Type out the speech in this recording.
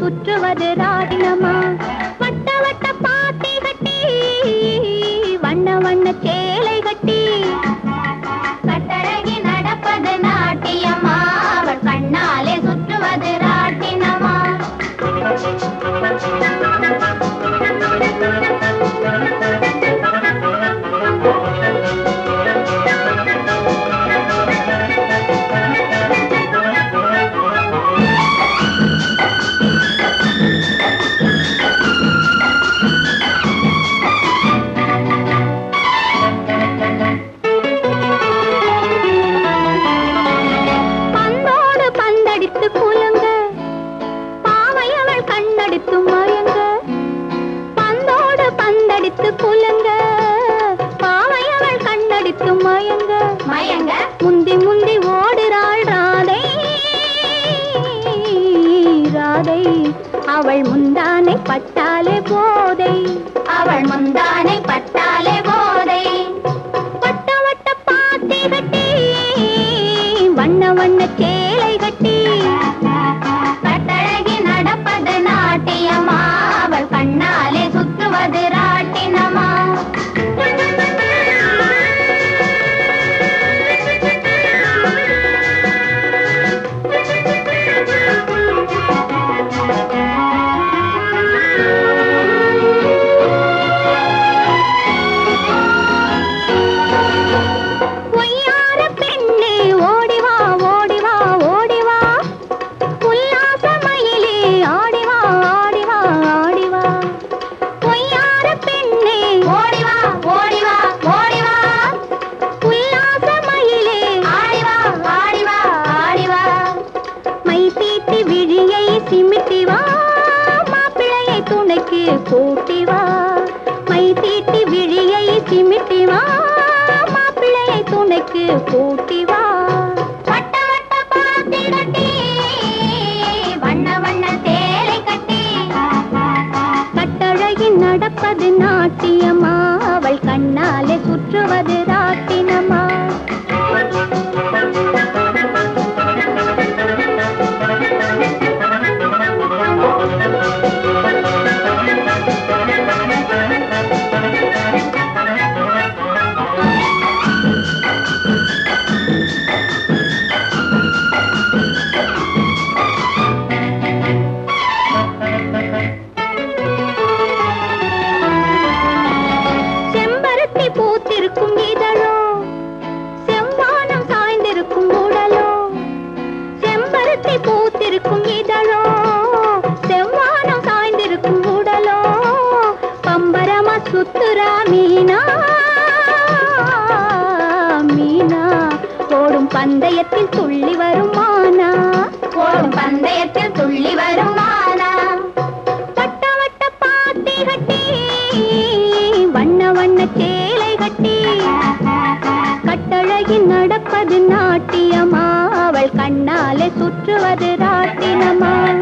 சுற்றுவது ராட்டினமா வட்ட வட்ட பாத்தி கட்டி வண்ண வண்ண சேலை கட்டி கட்டழகி நடப்பது நாட்டியமா அவள் கண்ணாலே சுற்றுவது ராட்டினமா பந்தோடு பந்தடித்து குலுங்க பாவை அவள் கண்ணடித்து மயங்க பந்தோடு பந்தடித்து குலுங்க பாவை அவள் கண்ணடித்து மயங்க மயங்க முந்தி முந்தி ஓடுறாள் ராதை ராதை அவள் முந்தானை பட்டாலே போதை அவள் முந்தானை பட்டாலே போதை வட்ட வட்ட பாத்தி கட்டி வண்ண வண்ண சேலை கட்டி கட்டழகி நடப்பது நாட்டியமா அவள் கண்ணாலே சுற்றுவது ராட்டினமா பொய்யார பெண்ணே ஓடிவா ஓடிவா ஓடிவா உல்லாச மயிலே ஆடிவா ஆடிவா ஆடிவா பொய்யார பெண்ணே ஓடிவா ஓடிவா ஓடிவா உல்லாச மயிலே ஆடிவா ஆடிவா ஆடிவா மை தீட்டி விழியை சிமிட்டி வா மாப்பிள்ளையை துணைக்கு கூட்டி வா மை தீட்டி விழியை சிமிட்டி வா மாப்பிள்ளையை துணைக்கு கூட்டி வா வட்ட வட்ட பாத்தி கட்டி வண்ண வண்ண சேலை கட்டி கட்டழகி நடப்பது நாட்டியமா அவள் கண்ணாலே சுற்றுவது ராட்டினமா செம்பருத்தி பூத்திருக்கும் இதழோ செவ்வானம் சாய்ந்திருக்கும் உடலோ செம்பருத்தி பூத்திருக்கும் இதழோ செவ்வானம் சாய்ந்திருக்கும் உடலோ பம்பரமா சுத்துரா மீனா மீனா ஓடும் பந்தயத்தில் துள்ளி வரும் மானா ஓடும் பந்தயத்தில் துள்ளி வரும் மானா வட்ட வட்ட பாத்தி கட்டி வண்ண வண்ண சேலை கட்டி கட்டழகி நடப்பது நாட்டியமா அவள் கண்ணாலே சுற்றுவது ராட்டினமா